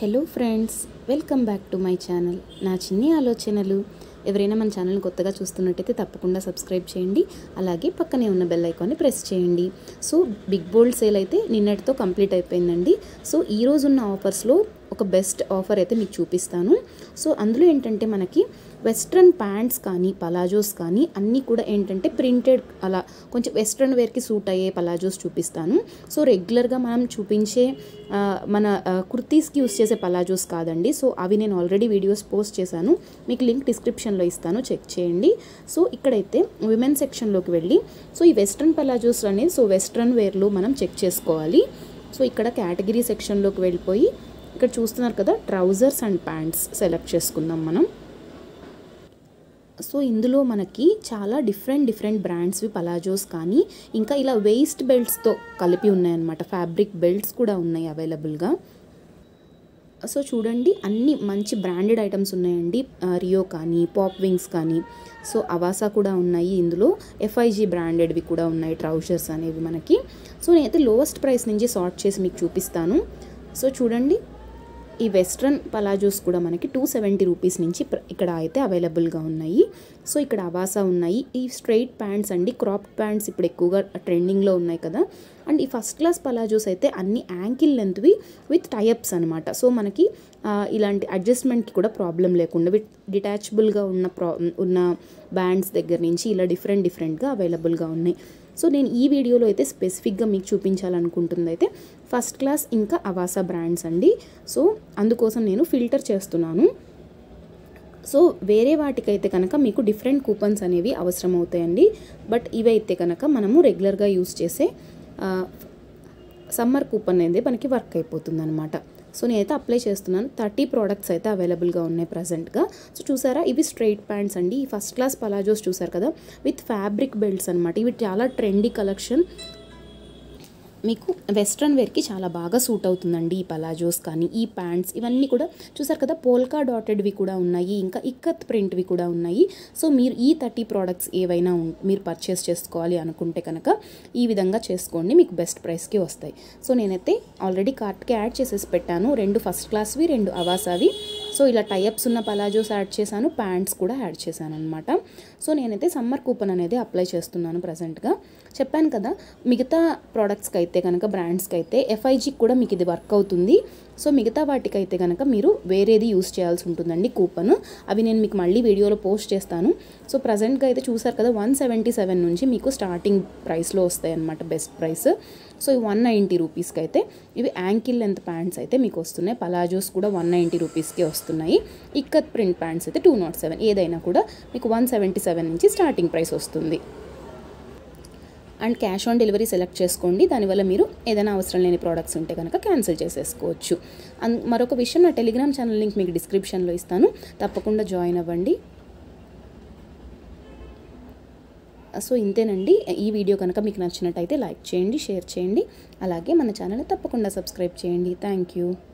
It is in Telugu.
hello friends welcome back to my channel నా చిన్ని ఆలోచనలు ఎవరైనా మన ఛానల్ కొత్తగా చూస్తున్నట్టయితే తప్పకుండా సబ్స్క్రైబ్ చేయండి అలాగే పక్కనే ఉన్న బెల్ ఐకాన్ని ప్రెస్ చేయండి సో బిగ్ బోల్డ్ సేల్ అయితే నిన్నటితో కంప్లీట్ అయిపోయిందండి సో ఈ రోజు ఉన్న ఆఫర్స్లో ఒక బెస్ట్ ఆఫర్ అయితే మీకు చూపిస్తాను సో అందులో ఏంటంటే మనకి వెస్ట్రన్ ప్యాంట్స్ కానీ పలాజోస్ కానీ అన్నీ కూడా ఏంటంటే ప్రింటెడ్ అలా కొంచెం వెస్ట్రన్ వేర్కి సూట్ అయ్యే పలాజోస్ చూపిస్తాను సో రెగ్యులర్గా మనం చూపించే ఆ, మన ఆ, కుర్తీస్కి యూస్ చేసే పలాజోస్ కాదండి సో అవి నేను ఆల్రెడీ వీడియోస్ పోస్ట్ చేశాను మీకు లింక్ డిస్క్రిప్షన్లో ఇస్తాను చెక్ చేయండి సో ఇక్కడైతే విమెన్ సెక్షన్లోకి వెళ్ళి సో ఈ వెస్ట్రన్ పలాజోస్ అనేది సో వెస్ట్రన్ వేర్లో మనం చెక్ చేసుకోవాలి సో ఇక్కడ కేటగిరీ సెక్షన్లోకి వెళ్ళిపోయి ఇక్కడ చూస్తున్నారు కదా ట్రౌజర్స్ అండ్ ప్యాంట్స్ సెలెక్ట్ చేసుకుందాం మనం సో ఇందులో మనకి చాలా డిఫరెంట్ డిఫరెంట్ బ్రాండ్స్వి పలాజోస్ కానీ ఇంకా ఇలా వేస్ట్ బెల్ట్స్తో కలిపి ఉన్నాయన్నమాట ఫ్యాబ్రిక్ బెల్ట్స్ కూడా ఉన్నాయి అవైలబుల్గా సో చూడండి అన్ని మంచి బ్రాండెడ్ ఐటమ్స్ ఉన్నాయండి ఆ, రియో కానీ పాప్ వింగ్స్ కానీ సో అవాసా కూడా ఉన్నాయి ఇందులో ఎఫ్ఐజీ బ్రాండెడ్వి కూడా ఉన్నాయి ట్రౌజర్స్ అనేవి మనకి సో నేనైతే లోవెస్ట్ ప్రైస్ నుంచి సార్ట్ చేసి మీకు చూపిస్తాను సో చూడండి ఈ వెస్ట్రన్ పలాజోస్ కూడా మనకి టూ సెవెంటీ రూపీస్ నుంచి ప్ర- ఇక్కడ అయితే అవైలబుల్గా ఉన్నాయి సో ఇక్కడ అవాసా ఉన్నాయి ఈ స్ట్రైట్ ప్యాంట్స్ అండి క్రాప్ ప్యాంట్స్ ఇప్పుడు ఎక్కువగా ట్రెండింగ్లో ఉన్నాయి కదా అండ్ ఈ ఫస్ట్ క్లాస్ పలాజోస్ అయితే అన్ని యాంకిల్ లెంత్వి విత్ టైఅప్స్ అనమాట సో మనకి ఆ, ఇలాంటి అడ్జస్ట్మెంట్కి కూడా ప్రాబ్లం లేకుండా విత్ డిటాచబుల్గా ఉన్న ప్రా ఉన్న బ్యాండ్స్ దగ్గర నుంచి ఇలా డిఫరెంట్ డిఫరెంట్గా అవైలబుల్గా ఉన్నాయి సో నేను ఈ వీడియోలో అయితే స్పెసిఫిక్గా మీకు చూపించాలనుకుంటుంది అయితే ఫస్ట్ క్లాస్ ఇంకా అవాసా బ్రాండ్స్ అండి సో అందుకోసం నేను ఫిల్టర్ చేస్తున్నాను సో వేరే వాటికైతే కనుక మీకు డిఫరెంట్ కూపన్స్ అనేవి అవసరం అవుతాయండి బట్ ఇవైతే కనుక మనము రెగ్యులర్గా యూస్ చేసే సమ్మర్ కూపన్ అనేది మనకి వర్క్ అయిపోతుంది అనమాట సో నేనైతే అప్లై చేస్తున్నాను థర్టీ ప్రోడక్ట్స్ అయితే అవైలబుల్గా ఉన్నాయి ప్రజెంట్గా సో చూసారా ఇవి స్ట్రైట్ ప్యాంట్స్ అండి ఈ ఫస్ట్ క్లాస్ పలాజోస్ చూసారు కదా విత్ ఫ్యాబ్రిక్ బెల్ట్స్ అనమాట ఇవి చాలా ట్రెండీ కలెక్షన్ మీకు వెస్ట్రన్ వేర్కి చాలా బాగా సూట్ అవుతుందండి ఈ పలాజోస్ కానీ ఈ ప్యాంట్స్ ఇవన్నీ కూడా చూసారు కదా పోల్కా డాటెడ్వి కూడా ఉన్నాయి ఇంకా ఇక్కత్ ప్రింట్వి కూడా ఉన్నాయి సో మీరు ఈ థర్టీ ప్రోడక్ట్స్ ఏవైనా ఉం- మీరు పర్చేస్ చేసుకోవాలి అనుకుంటే కనుక ఈ విధంగా చేసుకోండి మీకు బెస్ట్ ప్రైస్కి వస్తాయి సో నేనైతే ఆల్రెడీ కార్ట్కి యాడ్ చేసేసి పెట్టాను రెండు ఫస్ట్ క్లాస్వి రెండు అవాసావి సో ఇలా టైఅప్స్ ఉన్న పలాజోస్ యాడ్ చేశాను ప్యాంట్స్ కూడా యాడ్ చేశాను అనమాట సో నేనైతే సమ్మర్ కూపన్ అనేది అప్లై చేస్తున్నాను ప్రజెంట్గా చెప్పాను కదా మిగతా ప్రోడక్ట్స్కి అయితే కనుక బ్రాండ్స్కి అయితే ఎఫ్ఐజీకి కూడా మీకు ఇది వర్క్ అవుతుంది సో మిగతా వాటికైతే కనుక మీరు వేరేది యూస్ చేయాల్సి ఉంటుందండి కూపన్ అవి నేను మీకు మళ్ళీ వీడియోలో పోస్ట్ చేస్తాను సో ప్రజెంట్గా అయితే చూసారు కదా వన్ సెవెంటీ సెవెన్ నుంచి మీకు స్టార్టింగ్ ప్రైస్లో వస్తాయి అన్నమాట బెస్ట్ ప్రైస్ సో ఈ వన్ నైంటీ రూపీస్కి అయితే ఇవి యాంకిల్ లెంత్ ప్యాంట్స్ అయితే మీకు వస్తున్నాయి పలాజోస్ కూడా వన్ నైంటీ రూపీస్కి వస్తున్నాయి ఇక్కత్ ప్రింట్ ప్యాంట్స్ అయితే టూ నాట్ సెవెన్ ఏదైనా కూడా మీకు వన్ సెవెంటీ సెవెన్ నుంచి స్టార్టింగ్ ప్రైస్ వస్తుంది and cash on delivery select చేసుకోండి దానివల్ల మీరు ఏదైనా అవసరం లేని ప్రోడక్ట్స్ ఉంటే కనుక క్యాన్సిల్ చేసేసుకోవచ్చు అన్ మరొక విషయం నా టెలిగ్రామ్ ఛానల్ లింక్ మీకు డిస్క్రిప్షన్లో ఇస్తాను తప్పకుండా జాయిన్ అవ్వండి సో ఇంతేనండి ఈ వీడియో కనుక మీకు నచ్చినట్టయితే లైక్ చేయండి షేర్ చేయండి అలాగే మన ఛానల్ తప్పకుండా సబ్స్క్రైబ్ చేయండి థ్యాంక్ యూ